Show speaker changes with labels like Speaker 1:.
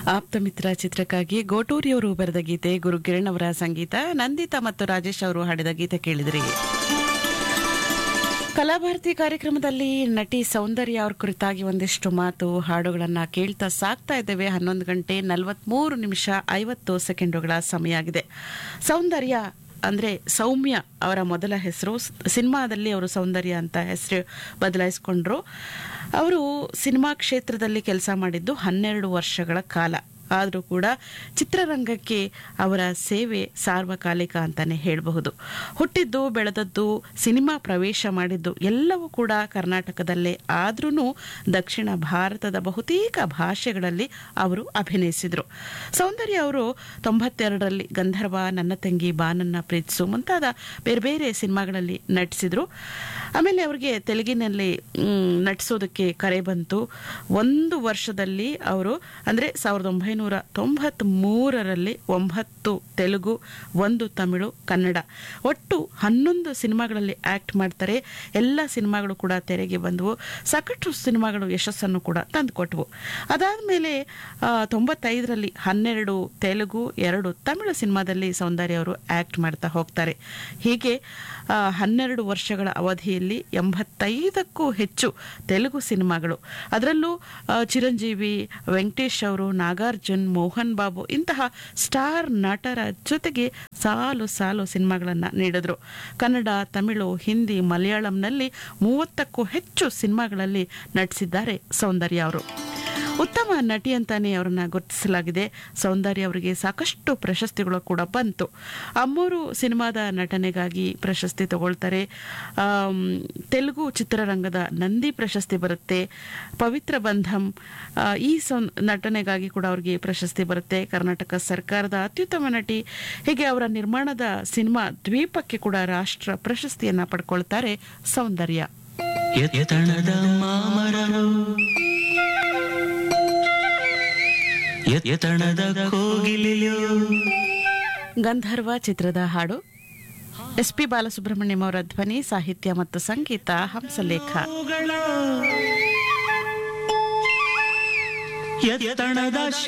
Speaker 1: ಆಪ್ತಮಿತ್ರ ಚಿತ್ರಕ್ಕಾಗಿ ಗೋಟೂರಿಯವರು ಬರೆದ ಗೀತೆ ಗುರುಕಿರಣ್ ಅವರ ಸಂಗೀತ ನಂದಿತಾ ಮತ್ತು ರಾಜೇಶ್ ಅವರು ಹಾಡಿದ ಗೀತೆ ಕೇಳಿದ್ರಿ ಕಲಾಭಾರತಿ ಕಾರ್ಯಕ್ರಮದಲ್ಲಿ ನಟಿ ಸೌಂದರ್ಯ ಅವ್ರ ಕುರಿತಾಗಿ ಒಂದಿಷ್ಟು ಮಾತು ಹಾಡುಗಳನ್ನ ಕೇಳ್ತಾ ಸಾಕ್ತಾ ಇದ್ದೇವೆ ಹನ್ನೊಂದು ಗಂಟೆ ನಲವತ್ಮೂರು ನಿಮಿಷ ಐವತ್ತು ಸೆಕೆಂಡುಗಳ ಸಮಯ ಆಗಿದೆ ಸೌಂದರ್ಯ ಅಂದ್ರೆ ಸೌಮ್ಯ ಅವರ ಮೊದಲ ಹೆಸರು ಸಿನಿಮಾದಲ್ಲಿ ಅವರು ಸೌಂದರ್ಯ ಅಂತ ಹೆಸರು ಬದಲಾಯಿಸಿಕೊಂಡ್ರು ಅವರು ಸಿನಿಮಾ ಕ್ಷೇತ್ರದಲ್ಲಿ ಕೆಲಸ ಮಾಡಿದ್ದು ಹನ್ನೆರಡು ವರ್ಷಗಳ ಕಾಲ ಆದರೂ ಕೂಡ ಚಿತ್ರರಂಗಕ್ಕೆ ಅವರ ಸೇವೆ ಸಾರ್ವಕಾಲಿಕ ಅಂತಾನೆ ಹೇಳಬಹುದು ಹುಟ್ಟಿದ್ದು ಬೆಳೆದದ್ದು ಸಿನಿಮಾ ಪ್ರವೇಶ ಮಾಡಿದ್ದು ಎಲ್ಲವೂ ಕೂಡ ಕರ್ನಾಟಕದಲ್ಲೇ ಆದ್ರೂ ದಕ್ಷಿಣ ಭಾರತದ ಬಹುತೇಕ ಭಾಷೆಗಳಲ್ಲಿ ಅವರು ಅಭಿನಯಿಸಿದರು ಸೌಂದರ್ಯ ಅವರು ತೊಂಬತ್ತೆರಡರಲ್ಲಿ ಗಂಧರ್ವ ನನ್ನ ತಂಗಿ ಬಾನನ್ನ ಪ್ರೀತಿಸು ಮುಂತಾದ ಬೇರೆ ಬೇರೆ ಸಿನಿಮಾಗಳಲ್ಲಿ ನಟಿಸಿದ್ರು ಆಮೇಲೆ ಅವರಿಗೆ ತೆಲುಗಿನಲ್ಲಿ ಮ್, ನಟಿಸೋದಕ್ಕೆ ಕರೆ ಬಂತು ಒಂದು ವರ್ಷದಲ್ಲಿ ಅವರು ಅಂದರೆ ಸಾವಿರದ ಒಂಬೈನೂರ ತೊಂಬತ್ತ್ ಮೂರರಲ್ಲಿ ಒಂಬತ್ತು ತೆಲುಗು ಒಂದು ತಮಿಳು ಕನ್ನಡ ಒಟ್ಟು ಹನ್ನೊಂದು ಸಿನಿಮಾಗಳಲ್ಲಿ ಆಕ್ಟ್ ಮಾಡ್ತಾರೆ ಎಲ್ಲ ಸಿನಿಮಾಗಳು ಕೂಡ ತೆರೆಗೆ ಬಂದವು ಸಾಕಷ್ಟು ಸಿನಿಮಾಗಳು ಯಶಸ್ಸನ್ನು ಕೂಡ ತಂದುಕೊಟ್ವು ಅದಾದಮೇಲೆ ತೊಂಬತ್ತೈದರಲ್ಲಿ ಹನ್ನೆರಡು ತೆಲುಗು ಎರಡು ತಮಿಳು ಸಿನಿಮಾದಲ್ಲಿ ಸೌಂದರ್ಯ ಅವರು ಆಕ್ಟ್ ಮಾಡ್ತಾ ಹೋಗ್ತಾರೆ ಹೀಗೆ ಆ, ಹನ್ನೆರಡು ವರ್ಷಗಳ ಅವಧಿಯಲ್ಲಿ ಎಂಬತ್ತೈದಕ್ಕೂ ಹೆಚ್ಚು ತೆಲುಗು ಸಿನಿಮಾಗಳು ಅದರಲ್ಲೂ ಆ, ಚಿರಂಜೀವಿ ವೆಂಕಟೇಶ್ ಅವರು ನಾಗಾರ್ಜುನ್ ಮೋಹನ್ ಬಾಬು ಇಂತಹ ಸ್ಟಾರ್ ನಟರ ಜೊತೆಗೆ ಸಾಲು ಸಾಲು ಸಿನಿಮಾಗಳನ್ನು ನೀಡಿದ್ರು ಕನ್ನಡ ತಮಿಳು ಹಿಂದಿ ಮಲಯಾಳಂನಲ್ಲಿ ಮೂವತ್ತಕ್ಕೂ ಹೆಚ್ಚು ಸಿನಿಮಾಗಳಲ್ಲಿ ನಟಿಸಿದ್ದಾರೆ ಸೌಂದರ್ಯ ಅವರು ಉತ್ತಮ ನಟಿ ಅಂತಾನೆ ಅವರನ್ನ ಗುರುತಿಸಲಾಗಿದೆ ಸೌಂದರ್ಯ ಅವರಿಗೆ ಸಾಕಷ್ಟು ಪ್ರಶಸ್ತಿಗಳು ಕೂಡ ಬಂತು ಅಮ್ಮೂರು ಸಿನಿಮಾದ ನಟನೆಗಾಗಿ ಪ್ರಶಸ್ತಿ ತಗೊಳ್ತಾರೆ ಆಮ್, ತೆಲುಗು ಚಿತ್ರರಂಗದ ನಂದಿ ಪ್ರಶಸ್ತಿ ಬರುತ್ತೆ ಪವಿತ್ರ ಬಂಧಂ ಆ, ಈ ಸೌ ನಟನೆಗಾಗಿ ಕೂಡ ಅವರಿಗೆ ಪ್ರಶಸ್ತಿ ಬರುತ್ತೆ ಕರ್ನಾಟಕ ಸರ್ಕಾರದ ಅತ್ಯುತ್ತಮ ನಟಿ ಹೀಗೆ ಅವರ ನಿರ್ಮಾಣದ ಸಿನಿಮಾ ದ್ವೀಪಕ್ಕೆ ಕೂಡ ರಾಷ್ಟ್ರ ಪ್ರಶಸ್ತಿಯನ್ನ ಪಡ್ಕೊಳ್ತಾರೆ ಸೌಂದರ್ಯ
Speaker 2: ಎತ್ತಣದ ಮಾಮರರು ಎತ್ತಣದ ಕೋಗಿಲೆಯೋ
Speaker 1: ಗಂಧರ್ವ ಚಿತ್ರದ ಹಾಡು ಎಸ್ ಪಿ ಬಾಲಸುಬ್ರಹ್ಮಣ್ಯಂ ಅವರ ಧ್ವನಿ ಸಾಹಿತ್ಯ ಮತ್ತು ಸಂಗೀತ ಹಂಸಲೇಖ
Speaker 2: ಎತ್ತಣದ